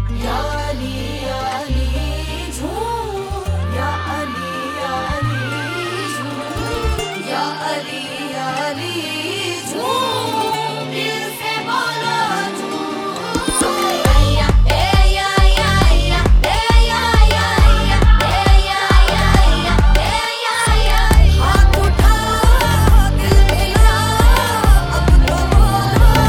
या अली या अली झूम या अली या अली झूम या अली या अली झूम दिल से बोलो झूम या ए या या या ए या या या ए या या या ए या या हाथ उठा दिल मिला अब तो बोलो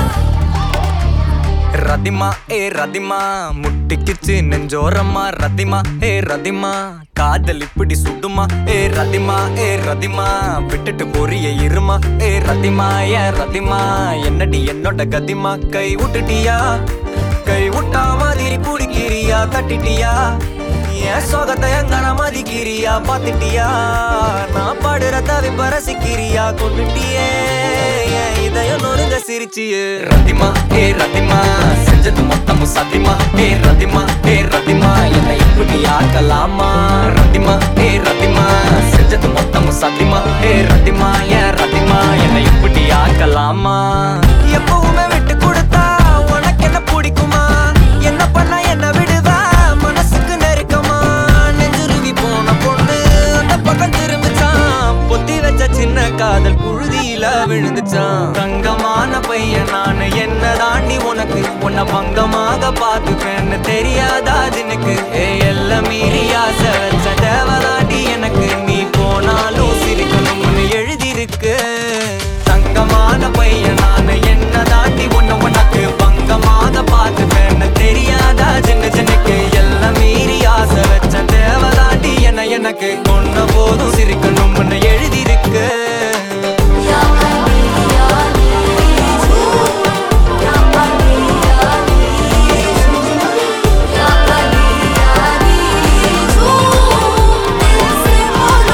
ரதிமா ஏ ரதிமா முட்டிக்கிச்சு நெஞ்சோரமா ரதிமா ஏ ரதிமா காதல் இப்படி சுடுமா ஏ ரதிமா ஏ ரதிமா விட்டுட்டு போறிய இருமா ஏ ரதிமா ஏ ரதிமா என்னடி என்னோட கதிமா கை விட்டுட்டியா கை விட்டா மாதிரி பிடிக்கிறியா தட்டிட்டியா என் சோகத்தை எங்கன மதிக்கிறியா பாத்துட்டியா நான் பாடுற தவிப்ப ரசிக்கிறியா கொண்டுட்டியே என் இதயம் நொறுங்க சிரிச்சியே ரதிமா ஏ ரதிமா செஞ்சது மொத்தமும் சத்தியமா ஏ ரதிமா ஏ ரதிமா என்னை இப்படி ஆக்கலாமா ரதிமா ஏ ரதிமா செஞ்சது மொத்தமும் சத்தியமா ஏ ரதிமா ஏ ரதிமா என்னை இப்படி ஆக்கலாமா எப்பவுமே விட்டு கொடுத்தா உனக்கு என்ன பிடிக்குமா என்ன பண்ண என்ன விடுவா மனசுக்கு நெருக்கமா நெஞ்சுருவி போன பொண்ணு அந்த பக்கம் திரும்பிச்சான் பொத்தி வச்ச சின்ன காதல் புழுதியில விழுந்துச்சான் தங்கமான பையன் நானு என்ன தாண்டி உனக்கு உன்னை பங்கமாக பார்த்துப்பேன்னு தெரியாதா ஜினுக்கு ஏ எல்லாம் மீறி ஆசை வச்ச தேவதாண்டி எனக்கு நீ போனாலும் சிரிக்கணும்னு எழுதியிருக்கு தங்கமான பையன் நானு என்ன தாண்டி உன்னை உனக்கு பங்கமாக பார்த்துப்பேன்னு தெரியாதா சின்ன சின்னக்கு எல்லாம் மீறி ஆசை வச்ச தேவதாண்டி என்ன எனக்கு கொன்ன போதும் சிரிக்கணும்னு எழுதியிருக்கு या अली या अली झूम या अली या अली झूम या अली या अली झूम दिल से बोलो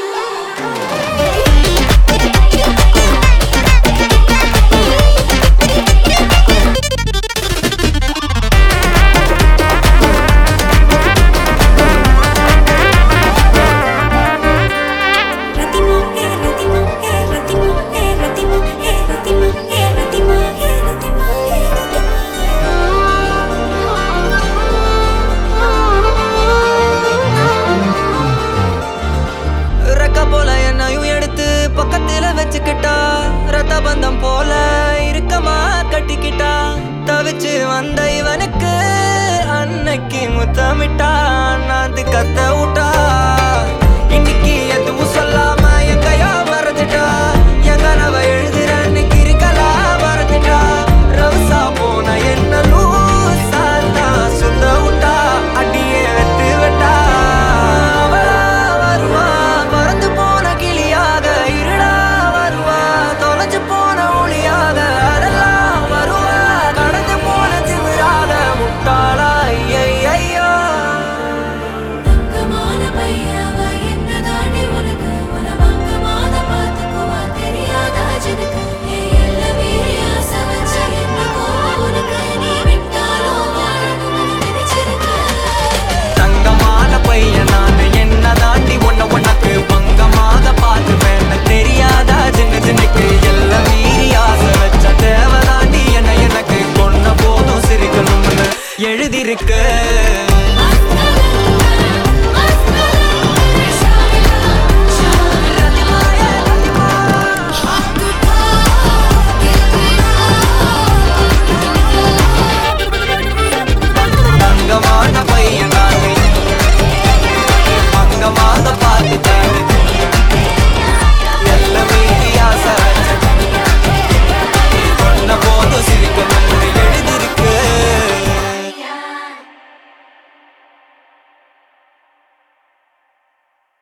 Ratima, eh, Ratima, eh, Ratima, eh, Ratima, eh, Ratima, eh, Ratima, eh, Ratima, eh, ரெக்க போல என்னையும் எடுத்து பக்கத்துல வச்சுக்கிட்டா ரத்த பந்தம் போல இறுக்கமா கட்டிக்கிட்டா தவிச்சு வந்த இவனுக்கு அன்னைக்கு முத்தமிட்டா நாந்து கத்த விட்டா இன்னைக்கு எதுவும் சொல்லாம என் கையா மறைச்சிட்டா என் கனவை எழுதுறன்னு கிறுக்கலா மறைச்சிட்டா ரவுசா போன என்ன லூசா தான் சுத்த விட்டா அடியே வெத்து விட்டா அவளா வருவா பறந்து போன கிளியாக இருடா வருவா தொலைஞ்சு போன ஒளியாக அதெல்லாம் வருவா கடந்து போன திமிராக முட்டாளா ஐயையோ தங்கமான பையவ என்ன தாண்டி உனக்கு உன பங்கமான பார்த்துக்குவா தெரியாதா ஜனக்கு ஏ எல்ல மீறி ஆசை வச்ச என்ன கோவம் உனக்கு நீ விட்டாலும் வாழணும்னு நினைச்சிருக்க தங்கமான பையன் நான் என்ன தாண்டி உன்னை உனக்கு பங்கமாக பார்த்துப்பேன்னு தெரியாதா சின்ன சின்னக்கு எல்லாம் மீறி ஆசை வச்ச தேவதாண்டி என்ன எனக்கு கொன்ன போதும் சிரிக்கணும்னு எழுதியிருக்கு